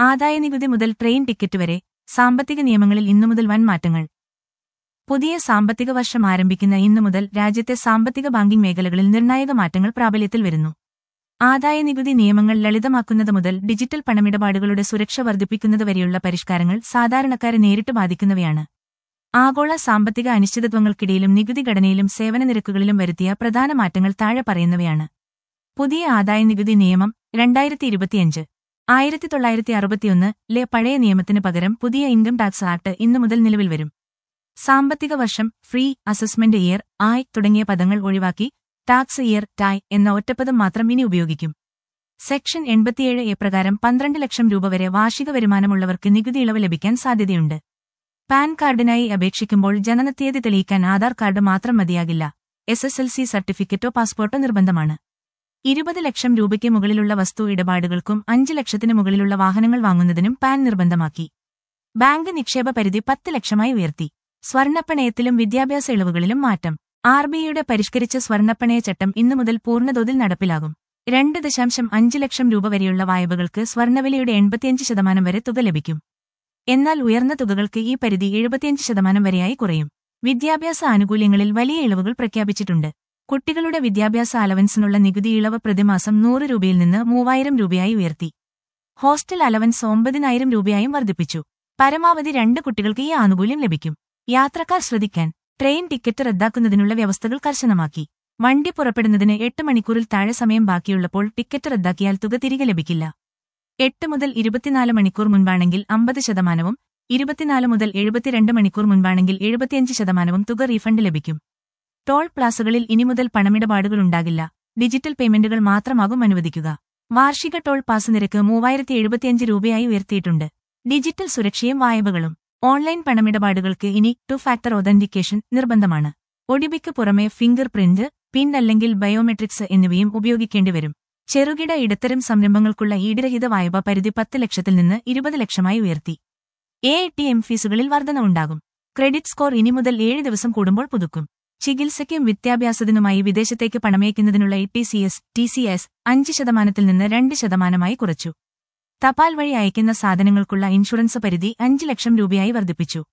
ആദായനികുതി മുതൽ train ticket വരെ സാമ്പത്തിക നിയമങ്ങളിൽ ഇന്നു മുതൽ വൻ മാറ്റങ്ങൾ പുതിയ സാമ്പത്തിക വർഷം ആരംഭിക്കുന്ന ഇന്നു മുതൽ രാജ്യത്തെ സാമ്പത്തിക ബാങ്കിംഗ് മേഖലകളിൽ നിർണായക മാറ്റങ്ങൾ പ്രാബല്യത്തിൽ വരുന്നു ആദായനികുതി നിയമങ്ങൾ ലളിതമാക്കുന്നത് മുതൽ ഡിജിറ്റൽ പണമിടപാടുകളുടെ സുരക്ഷ വർദ്ധിപ്പിക്കുന്നതുവരെയുള്ള പരിഷ്കാരങ്ങൾ സാധാരണക്കാരെ നേരിട്ട് ബാധിക്കുന്നവയാണ് ആഗോള സാമ്പത്തിക അനിശ്ചിതത്വങ്ങൾക്കിടയിലും നികുതി ഘടനയിലും സേവന നിരക്കുകളിലും വരുത്തിയ പ്രധാന മാറ്റങ്ങൾ താഴെ പറയുന്നവയാണ് പുതിയ ആദായനികുതി നിയമം രണ്ടായിരത്തി ഇരുപത്തിയഞ്ച് ആയിരത്തി തൊള്ളായിരത്തി അറുപത്തിയൊന്ന് ലെ പഴയ നിയമത്തിന് പകരം പുതിയ ഇൻകം ടാക്സ് ആക്ട് ഇന്നു മുതൽ നിലവിൽ വരും സാമ്പത്തിക വർഷം ഫ്രീ അസസ്മെന്റ് ഇയർ ആയ് തുടങ്ങിയ പദങ്ങൾ ഒഴിവാക്കി ടാക്സ് ഇയർ ടായ് എന്ന ഒറ്റപ്പദം മാത്രം ഇനി ഉപയോഗിക്കും സെക്ഷൻ എൺപത്തിയേഴ് എ പ്രകാരം പന്ത്രണ്ട് ലക്ഷം രൂപ വരെ വാർഷിക വരുമാനമുള്ളവർക്ക് നികുതി ഇളവ് ലഭിക്കാൻ സാധ്യതയുണ്ട് പാൻ കാർഡിനായി അപേക്ഷിക്കുമ്പോൾ ജനനത്തീയതി തെളിയിക്കാൻ ആധാർ കാർഡ് മാത്രം മതിയാകില്ല എസ് എസ് എൽ സി സർട്ടിഫിക്കറ്റോ പാസ്പോർട്ടോ നിർബന്ധമാണ് ഇരുപത് ലക്ഷം രൂപയ്ക്ക് മുകളിലുള്ള വസ്തു ഇടപാടുകൾക്കും അഞ്ച് ലക്ഷത്തിന് മുകളിലുള്ള വാഹനങ്ങൾ വാങ്ങുന്നതിനും പാൻ നിർബന്ധമാക്കി ബാങ്ക് നിക്ഷേപ പരിധി പത്ത് ലക്ഷമായി ഉയർത്തി സ്വർണ്ണപ്പണയത്തിലും വിദ്യാഭ്യാസ ഇളവുകളിലും മാറ്റം ആർ ബിഐയുടെ പരിഷ്കരിച്ച സ്വർണ്ണപ്പണയ ചട്ടം ഇന്നു മുതൽ പൂർണ്ണതോതിൽ നടപ്പിലാകും രണ്ട് ദശാംശം അഞ്ച് ലക്ഷം രൂപ വരെയുള്ള വായ്പകൾക്ക് സ്വർണ്ണവിലയുടെ എൺപത്തിയഞ്ച് ശതമാനം വരെ തുക ലഭിക്കും എന്നാൽ ഉയർന്ന തുകകൾക്ക് ഈ പരിധി എഴുപത്തിയഞ്ച് ശതമാനം വരെയായി കുറയും വിദ്യാഭ്യാസ ആനുകൂല്യങ്ങളിൽ വലിയ ഇളവുകൾ പ്രഖ്യാപിച്ചിട്ടുണ്ട് കുട്ടികളുടെ വിദ്യാഭ്യാസ അലവൻസിനുള്ള നികുതി ഇളവ് പ്രതിമാസം നൂറ് രൂപയിൽ നിന്ന് മൂവായിരം രൂപയായി ഉയർത്തി ഹോസ്റ്റൽ അലവൻസ് ഒമ്പതിനായിരം രൂപയായും വർദ്ധിപ്പിച്ചു പരമാവധി രണ്ട് കുട്ടികൾക്ക് ഈ ആനുകൂല്യം ലഭിക്കും യാത്രക്കാർ ശ്രദ്ധിക്കാൻ ട്രെയിൻ ടിക്കറ്റ് റദ്ദാക്കുന്നതിനുള്ള വ്യവസ്ഥകൾ കർശനമാക്കി വണ്ടി പുറപ്പെടുന്നതിന് എട്ട് മണിക്കൂറിൽ താഴെ സമയം ബാക്കിയുള്ളപ്പോൾ ടിക്കറ്റ് റദ്ദാക്കിയാൽ തുക തിരികെ ലഭിക്കില്ല എട്ട് മുതൽ ഇരുപത്തിനാല് മണിക്കൂർ മുൻപാണെങ്കിൽ അമ്പത് ശതമാനവും ഇരുപത്തിനാല് മുതൽ എഴുപത്തിരണ്ട് മണിക്കൂർ മുൻപാണെങ്കിൽ എഴുപത്തിയഞ്ച് ശതമാനവും തുക റീഫണ്ട് ലഭിക്കും ടോൾ പ്ലാസകളിൽ ഇനി മുതൽ പണമിടപാടുകൾ ഉണ്ടാകില്ല ഡിജിറ്റൽ പേയ്മെന്റുകൾ മാത്രമാകും അനുവദിക്കുക വാർഷിക ടോൾ പാസ് നിരക്ക് മൂവായിരത്തി എഴുപത്തിയഞ്ച് രൂപയായി ഉയർത്തിയിട്ടുണ്ട് ഡിജിറ്റൽ സുരക്ഷയും വായ്പകളും ഓൺലൈൻ പണമിടപാടുകൾക്ക് ഇനി ടു ഫാക്ടർ ഒതന്റിക്കേഷൻ നിർബന്ധമാണ് ഒടിബിക്ക് പുറമെ ഫിംഗർ പ്രിന്റ് പിൻ അല്ലെങ്കിൽ ബയോമെട്രിക്സ് എന്നിവയും ഉപയോഗിക്കേണ്ടിവരും ചെറുകിട ഇടത്തരം സംരംഭങ്ങൾക്കുള്ള ഈടിരഹിത വായ്പ പരിധി പത്ത് ലക്ഷത്തിൽ നിന്ന് ഇരുപത് ലക്ഷമായി ഉയർത്തി എ ടി എം ഫീസുകളിൽ വർധന ഉണ്ടാകും ക്രെഡിറ്റ് സ്കോർ ഇനി മുതൽ ഏഴ് ദിവസം കൂടുമ്പോൾ പുതുക്കും ചികിത്സയ്ക്കും വിദ്യാഭ്യാസത്തിനുമായി വിദേശത്തേക്ക് പണമയക്കുന്നതിനുള്ള ഇ T C S T C S അഞ്ച് ശതമാനത്തിൽ നിന്ന് രണ്ട് ശതമാനമായി കുറച്ചു തപാൽ വഴി അയക്കുന്ന സാധനങ്ങൾക്കുള്ള ഇൻഷുറൻസ് പരിധി അഞ്ച് ലക്ഷം രൂപയായി വർദ്ധിപ്പിച്ചു